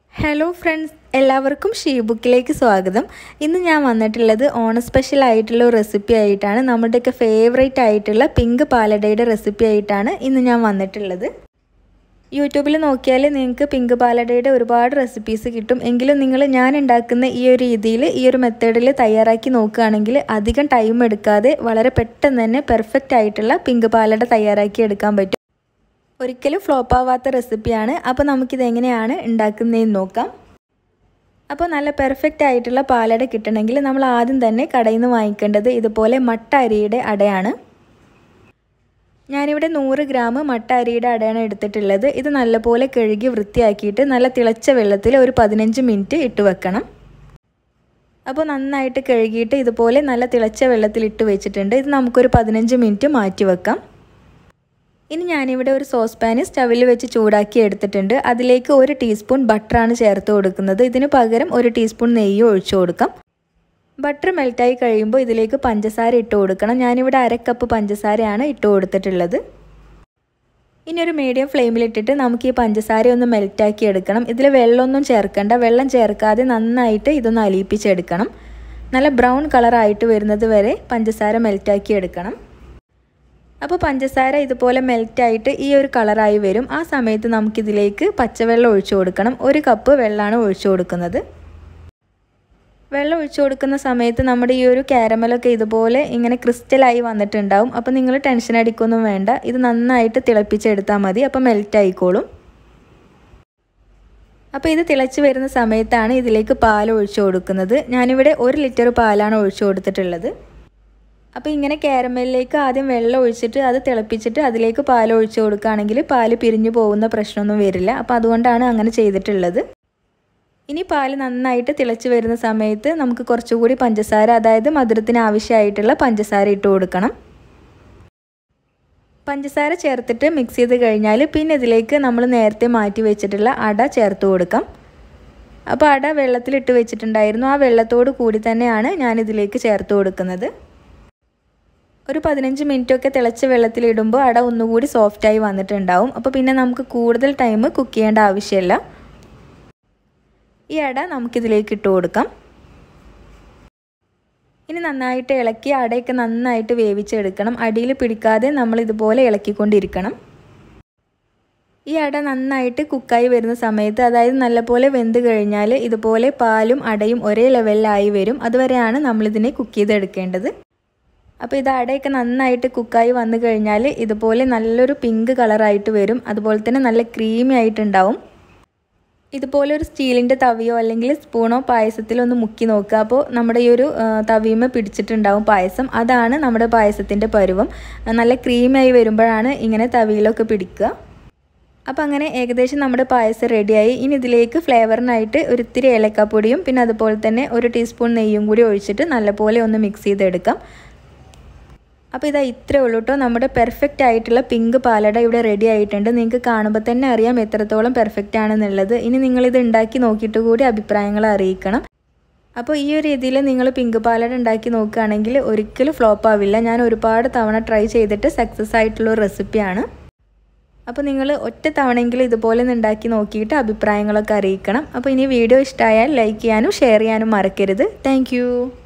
hello friends എല്ലാവർക്കും she ബുക്കിലേക്ക് സ്വാഗതം ഇന്ന് ഞാൻ വന്നിട്ടുള്ളത് ഓണ സ്പെഷ്യൽ ആയിട്ടുള്ള ഒരു റെസിപ്പി ആയിട്ടാണ് നമ്മുടെയൊക്കെ ഫേവറേറ്റ് ആയിട്ടുള്ള പിങ്ക് പാലടയുടെ റെസിപ്പി ആയിട്ടാണ് ഇന്ന് ഞാൻ വന്നിട്ടുള്ളത് യൂട്യൂബിൽ നോക്കിയാൽ നിങ്ങൾക്ക് പിങ്ക് പാലടയുടെ ഒരുപാട് റെസിപ്പീസ് കിട്ടും എങ്കിലും നിങ്ങൾ ഞാൻ ഉണ്ടാക്കുന്ന ഈ ഒരു രീതിയിൽ ഈ ഒരു മെത്തേഡിൽ തയ്യാറാക്കി നോക്കുകയാണെങ്കിൽ അധികം ടൈം എടുക്കാതെ വളരെ പെട്ടെന്ന് തന്നെ പെർഫെക്റ്റ് ആയിട്ടുള്ള പിങ്ക് പാലട തയ്യാറാക്കി എടുക്കാൻ പറ്റും ഒരിക്കലും ഫ്ലോപ്പ് ആവാത്ത റെസിപ്പിയാണ് അപ്പോൾ നമുക്കിത് എങ്ങനെയാണ് ഉണ്ടാക്കുന്നതെന്ന് നോക്കാം അപ്പോൾ നല്ല പെർഫെക്റ്റ് ആയിട്ടുള്ള പാലട കിട്ടണമെങ്കിൽ നമ്മൾ ആദ്യം തന്നെ കടയിൽ നിന്ന് വാങ്ങിക്കേണ്ടത് ഇതുപോലെ മട്ട അരിയുടെ അടയാണ് ഞാനിവിടെ നൂറ് ഗ്രാം മട്ട അരിയുടെ അടയാണ് എടുത്തിട്ടുള്ളത് ഇത് നല്ലപോലെ കഴുകി വൃത്തിയാക്കിയിട്ട് നല്ല തിളച്ച വെള്ളത്തിൽ ഒരു പതിനഞ്ച് മിനിറ്റ് ഇട്ട് വെക്കണം അപ്പോൾ നന്നായിട്ട് കഴുകിയിട്ട് ഇതുപോലെ നല്ല തിളച്ച വെള്ളത്തിൽ ഇട്ട് വെച്ചിട്ടുണ്ട് ഇത് നമുക്കൊരു പതിനഞ്ച് മിനിറ്റ് മാറ്റി വെക്കാം ഇനി ഞാനിവിടെ ഒരു സോസ് പാന് സ്റ്റവിൽ വെച്ച് ചൂടാക്കി എടുത്തിട്ടുണ്ട് അതിലേക്ക് ഒരു ടീസ്പൂൺ ബട്ടറാണ് ചേർത്ത് കൊടുക്കുന്നത് ഇതിന് പകരം ഒരു ടീസ്പൂൺ നെയ്യ് ഒഴിച്ചു കൊടുക്കാം ബട്ടർ മെൽറ്റായി കഴിയുമ്പോൾ ഇതിലേക്ക് പഞ്ചസാര ഇട്ട് കൊടുക്കണം ഞാനിവിടെ അര കപ്പ് പഞ്ചസാരയാണ് ഇട്ട് കൊടുത്തിട്ടുള്ളത് ഇനി ഒരു മീഡിയം ഫ്ലെയിമിലിട്ടിട്ട് നമുക്ക് ഈ പഞ്ചസാര ഒന്ന് മെൽറ്റാക്കി എടുക്കണം ഇതിൽ വെള്ളമൊന്നും ചേർക്കണ്ട വെള്ളം ചേർക്കാതെ നന്നായിട്ട് ഇതൊന്ന് അലിയിപ്പിച്ചെടുക്കണം നല്ല ബ്രൗൺ കളറായിട്ട് വരുന്നത് വരെ പഞ്ചസാര മെൽറ്റാക്കി എടുക്കണം അപ്പോൾ പഞ്ചസാര ഇതുപോലെ മെൽറ്റായിട്ട് ഈ ഒരു കളറായി വരും ആ സമയത്ത് നമുക്കിതിലേക്ക് പച്ചവെള്ളം ഒഴിച്ചു കൊടുക്കണം ഒരു കപ്പ് വെള്ളമാണ് ഒഴിച്ചു കൊടുക്കുന്നത് വെള്ളം ഒഴിച്ചു കൊടുക്കുന്ന സമയത്ത് നമ്മുടെ ഈ ഒരു കാരമലൊക്കെ ഇതുപോലെ ഇങ്ങനെ ക്രിസ്റ്റലായി വന്നിട്ടുണ്ടാവും അപ്പോൾ നിങ്ങൾ ടെൻഷൻ അടിക്കൊന്നും വേണ്ട ഇത് നന്നായിട്ട് തിളപ്പിച്ചെടുത്താൽ മതി അപ്പോൾ മെൽറ്റ് ആയിക്കോളും അപ്പോൾ ഇത് തിളച്ച് വരുന്ന സമയത്താണ് ഇതിലേക്ക് പാൽ ഒഴിച്ചു കൊടുക്കുന്നത് ഞാനിവിടെ ഒരു ലിറ്റർ പാലാണ് ഒഴിച്ചു കൊടുത്തിട്ടുള്ളത് അപ്പോൾ ഇങ്ങനെ കാരമലിലേക്ക് ആദ്യം വെള്ളം ഒഴിച്ചിട്ട് അത് തിളപ്പിച്ചിട്ട് അതിലേക്ക് പാൽ ഒഴിച്ചു കൊടുക്കുകയാണെങ്കിൽ പാൽ പിരിഞ്ഞു പോകുന്ന പ്രശ്നമൊന്നും വരില്ല അപ്പോൾ അതുകൊണ്ടാണ് അങ്ങനെ ചെയ്തിട്ടുള്ളത് ഇനി പാൽ നന്നായിട്ട് തിളച്ച് വരുന്ന സമയത്ത് നമുക്ക് കുറച്ചുകൂടി പഞ്ചസാര അതായത് മധുരത്തിന് ആവശ്യമായിട്ടുള്ള പഞ്ചസാര ഇട്ട് കൊടുക്കണം പഞ്ചസാര ചേർത്തിട്ട് മിക്സ് ചെയ്ത് കഴിഞ്ഞാൽ പിന്നെ ഇതിലേക്ക് നമ്മൾ നേരത്തെ മാറ്റി വെച്ചിട്ടുള്ള അട ചേർത്ത് കൊടുക്കാം അപ്പോൾ അട വെള്ളത്തിലിട്ട് വെച്ചിട്ടുണ്ടായിരുന്നു ആ വെള്ളത്തോട് കൂടി തന്നെയാണ് ഞാനിതിലേക്ക് ചേർത്ത് കൊടുക്കുന്നത് ഒരു പതിനഞ്ച് മിനിറ്റൊക്കെ തിളച്ച വെള്ളത്തിലിടുമ്പോൾ അട ഒന്നുകൂടി സോഫ്റ്റായി വന്നിട്ടുണ്ടാവും അപ്പോൾ പിന്നെ നമുക്ക് കൂടുതൽ ടൈം കുക്ക് ചെയ്യേണ്ട ആവശ്യമില്ല ഈ അട നമുക്കിതിലേക്ക് ഇട്ട് കൊടുക്കാം ഇനി നന്നായിട്ട് ഇളക്കി അടയൊക്കെ നന്നായിട്ട് വേവിച്ചെടുക്കണം അടിയിൽ പിടിക്കാതെ നമ്മൾ ഇതുപോലെ ഇളക്കിക്കൊണ്ടിരിക്കണം ഈ അട നന്നായിട്ട് കുക്കായി വരുന്ന സമയത്ത് അതായത് നല്ലപോലെ വെന്ത് കഴിഞ്ഞാൽ ഇതുപോലെ പാലും അടയും ഒരേ ലെവലിലായി വരും അതുവരെയാണ് നമ്മളിതിനെ കുക്ക് ചെയ്തെടുക്കേണ്ടത് അപ്പോൾ ഇത് അടയൊക്കെ നന്നായിട്ട് കുക്കായി വന്നു കഴിഞ്ഞാൽ ഇതുപോലെ നല്ലൊരു പിങ്ക് കളറായിട്ട് വരും അതുപോലെ തന്നെ നല്ല ക്രീമി ആയിട്ടുണ്ടാവും ഇതുപോലെ ഒരു സ്റ്റീലിൻ്റെ തവിയോ അല്ലെങ്കിൽ സ്പൂണോ പായസത്തിലൊന്ന് മുക്കി നോക്കുക അപ്പോൾ നമ്മുടെ ഈ ഒരു തവിയുമ പിടിച്ചിട്ടുണ്ടാവും പായസം അതാണ് നമ്മുടെ പായസത്തിൻ്റെ പരുവം നല്ല ക്രീമായി വരുമ്പോഴാണ് ഇങ്ങനെ തവിയിലൊക്കെ പിടിക്കുക അപ്പോൾ അങ്ങനെ ഏകദേശം നമ്മുടെ പായസം റെഡിയായി ഇനി ഇതിലേക്ക് ഫ്ലേവറിനായിട്ട് ഒരിത്തിരി ഏലക്കാപ്പൊടിയും പിന്നെ അതുപോലെ തന്നെ ഒരു ടീസ്പൂൺ നെയ്യും കൂടി ഒഴിച്ചിട്ട് നല്ലപോലെ ഒന്ന് മിക്സ് ചെയ്തെടുക്കാം അപ്പോൾ ഇതാ ഇത്രേ ഉള്ളൂ കേട്ടോ നമ്മുടെ പെർഫെക്റ്റ് ആയിട്ടുള്ള പിങ്ക് പാലട ഇവിടെ റെഡി ആയിട്ടുണ്ട് നിങ്ങൾക്ക് കാണുമ്പോൾ തന്നെ അറിയാം എത്രത്തോളം പെർഫെക്റ്റ് ആണെന്നുള്ളത് ഇനി നിങ്ങളിത് ഉണ്ടാക്കി നോക്കിയിട്ട് കൂടി അഭിപ്രായങ്ങൾ അറിയിക്കണം അപ്പോൾ ഈ ഒരു രീതിയിൽ നിങ്ങൾ പിങ്ക് പാലട ഉണ്ടാക്കി നോക്കുകയാണെങ്കിൽ ഒരിക്കലും ഫ്ലോപ്പ് ആവില്ല ഞാൻ ഒരുപാട് തവണ ട്രൈ ചെയ്തിട്ട് സക്സസ് ആയിട്ടുള്ള ഒരു റെസിപ്പിയാണ് അപ്പോൾ നിങ്ങൾ ഒറ്റ തവണയെങ്കിലും ഇതുപോലെ ഒന്ന് ഉണ്ടാക്കി നോക്കിയിട്ട് അഭിപ്രായങ്ങളൊക്കെ അറിയിക്കണം അപ്പോൾ ഇനി വീഡിയോ ഇഷ്ടമായാൽ ലൈക്ക് ചെയ്യാനും ഷെയർ ചെയ്യാനും മറക്കരുത് താങ്ക്